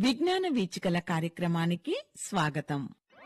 విజ్ఞాన వీచికల కార్యక్రమానికి స్వాగతం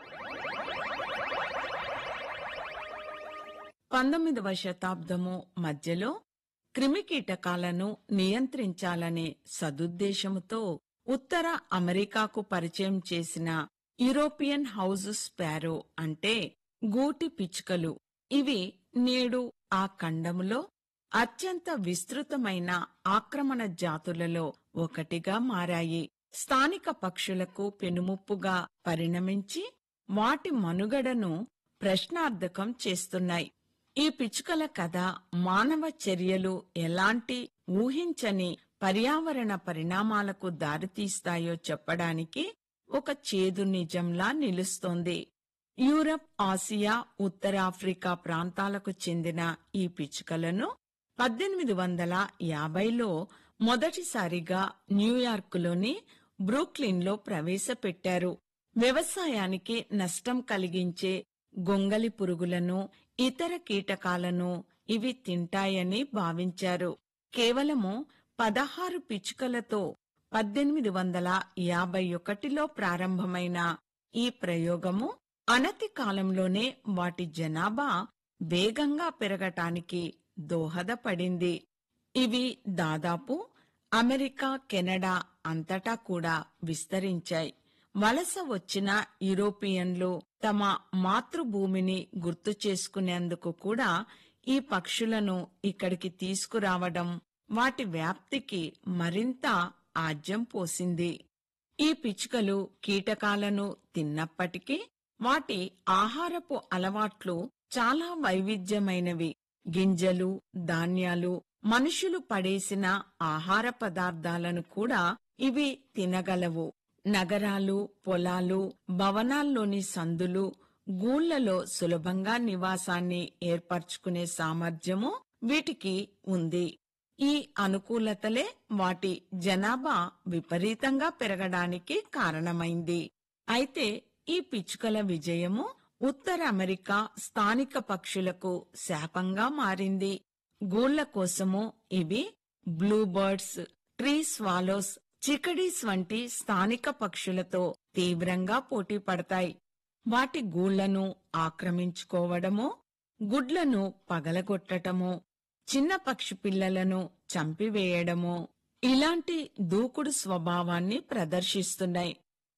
పంతొమ్మిదవ శతాబ్దము మధ్యలో క్రిమికీటకాలను నియంత్రించాలనే సదుద్దేశముతో ఉత్తర అమెరికాకు పరిచయం చేసిన యూరోపియన్ హౌజ్ స్పారో అంటే గూటి పిచ్చుకలు ఇవి నేడు ఆ ఖండములో అత్యంత విస్తృతమైన ఆక్రమణ జాతులలో ఒకటిగా మారాయి స్థానిక పక్షులకు పెనుముప్పుగా పరిణమించి వాటి మనుగడను ప్రశ్నార్థకం చేస్తున్నాయి ఈ పిచ్చుకల కథ మానవ చర్యలు ఎలాంటి ఊహించని పర్యావరణ పరిణామాలకు దారితీస్తాయో చెప్పడానికి ఒక చేదు నిజంలా నిలుస్తోంది యూరప్ ఆసియా ఉత్తరాఫ్రికా ప్రాంతాలకు చెందిన ఈ పిచ్చుకలను పద్దెనిమిది వందల యాభైలో మొదటిసారిగా న్యూయార్కులోని బ్రూక్లిన్లో ప్రవేశపెట్టారు వ్యవసాయానికి నష్టం కలిగించే గొంగలి పురుగులను ఇతర కీటకాలను ఇవి తింటాయని భావించారు కేవలము పదహారు పిచ్చుకలతో పద్దెనిమిది వందల యాభై ఒకటిలో ప్రారంభమైన ఈ ప్రయోగము అనతి కాలంలోనే వాటి జనాభా వేగంగా పెరగటానికి దోహదపడింది ఇవి దాదాపు అమెరికా కెనడా అంతటా కూడా విస్తరించాయి వలస వచ్చిన యూరోపియన్లు తమ మాతృభూమిని గుర్తు చేసుకునేందుకు కూడా ఈ పక్షులను ఇక్కడికి తీసుకురావడం వాటి వ్యాప్తికి మరింత ఆజ్యం పోసింది ఈ పిచ్చుకలు కీటకాలను తిన్నప్పటికీ వాటి ఆహారపు అలవాట్లు చాలా వైవిధ్యమైనవి గింజలు ధాన్యాలు మనుషులు పడేసిన ఆహార పదార్థాలను కూడా ఇవి తినగలవు నగరాలు పొలాలు భవనాల్లోని సందులు గూళ్లలో సులభంగా నివాసాన్ని ఏర్పరచుకునే సామర్థ్యము వీటికి ఉంది ఈ అనుకూలతలే వాటి జనాభా విపరీతంగా పెరగడానికి కారణమైంది అయితే ఈ పిచ్చుకల విజయము ఉత్తర అమెరికా స్థానిక పక్షులకు శాపంగా మారింది గూళ్ల కోసము ఇవి బ్లూబర్డ్స్ ట్రీ స్వాలోస్ చికడీస్ వంటి స్థానిక పక్షులతో తీవ్రంగా పోటీ పడతాయి వాటి గూళ్లను ఆక్రమించుకోవడము గుడ్లను పగలగొట్టటము చిన్న పక్షి పిల్లలను చంపివేయడము ఇలాంటి దూకుడు స్వభావాన్ని ప్రదర్శిస్తున్నాయి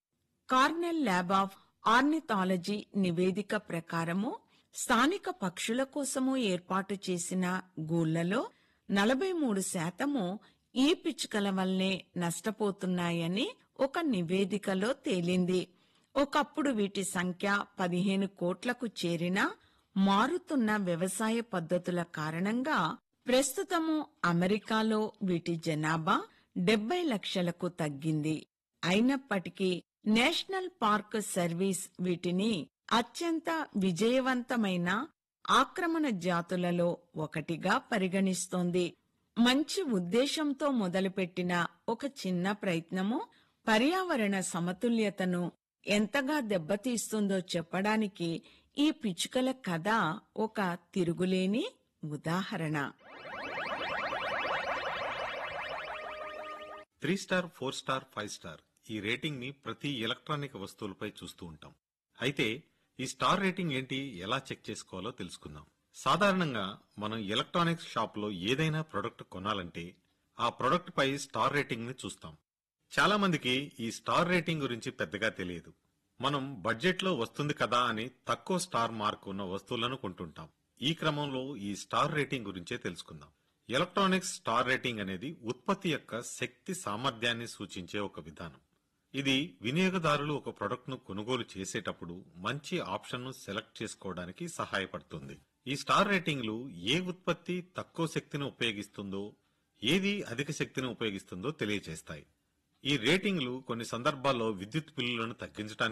కార్నెల్ ల్యాబ్ ఆఫ్ ఆర్నిథాలజీ నివేదిక ప్రకారము స్థానిక పక్షుల కోసము ఏర్పాటు చేసిన గూళ్లలో నలభై మూడు శాతము ఈ పిచ్చుకల వల్లే నష్టపోతున్నాయని ఒక నివేదికలో తేలింది ఒకప్పుడు వీటి సంఖ్య పదిహేను కోట్లకు చేరినా మారుతున్న వ్యవసాయ పద్ధతుల కారణంగా ప్రస్తుతము అమెరికాలో వీటి జనాభా డెబ్బై లక్షలకు తగ్గింది అయినప్పటికీ నేషనల్ పార్క్ సర్వీస్ వీటిని అత్యంత విజయవంతమైన ఆక్రమణ జాతులలో ఒకటిగా పరిగణిస్తోంది మంచి ఉద్దేశంతో మొదలుపెట్టిన ఒక చిన్న ప్రయత్నము పర్యావరణ సమతుల్యతను ఎంతగా దెబ్బతీస్తుందో చెప్పడానికి ఈ పిచ్చుకల కథ ఒక తిరుగులేని ఉదాహరణ three star four star five star ఈ రేటింగ్ ని ప్రతి ఎలక్ట్రానిక్ వస్తువులపై చూస్తూ ఉంటాం అయితే ఈ స్టార్ రేటింగ్ ఏంటి ఎలా చెక్ చేసుకోవాలో తెలుసుకుందాం సాధారణంగా మనం ఎలక్ట్రానిక్స్ షాప్ లో ఏదైనా ప్రొడక్ట్ కొనాలంటే ఆ ప్రొడక్ట్ పై స్టార్ రేటింగ్ ని చూస్తాం చాలా మందికి ఈ స్టార్ రేటింగ్ గురించి పెద్దగా తెలియదు మనం బడ్జెట్ లో వస్తుంది కదా అని తక్కువ స్టార్ మార్క్ ఉన్న వస్తువులను కొంటుంటాం ఈ క్రమంలో ఈ స్టార్ రేటింగ్ గురించే తెలుసుకుందాం ఎలక్ట్రానిక్స్ స్టార్ రేటింగ్ అనేది ఉత్పత్తి యొక్క శక్తి సామర్థ్యాన్ని సూచించే ఒక విధానం ఇది వినియోగదారులు ఒక ప్రొడక్ట్ ను కొనుగోలు చేసేటప్పుడు మంచి ఆప్షన్ ను సెలెక్ట్ చేసుకోవడానికి సహాయపడుతుంది ఈ స్టార్ రేటింగ్లు ఏ ఉత్పత్తి తక్కువ శక్తిని ఉపయోగిస్తుందో ఏది అధిక శక్తిని ఉపయోగిస్తుందో తెలియజేస్తాయి ఈ రేటింగ్లు కొన్ని సందర్భాల్లో విద్యుత్ బిల్లులను తగ్గించడానికి